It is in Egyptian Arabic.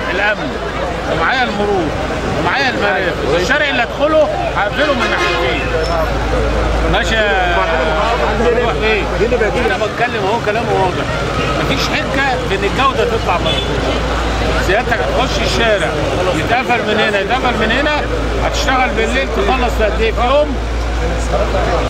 الامن ومعايا المرور ومعايا المرافق الشارع اللي ادخله هقفله من ناحيتين ماشي يا- روح ايه انا بتكلم اهو كلامه واضح مفيش حجه ان الجوده تطلع مظبوطه سيادتك هتخش الشارع يتقفل من هنا يتقفل من هنا هتشتغل بالليل تخلص في قد ايه في يوم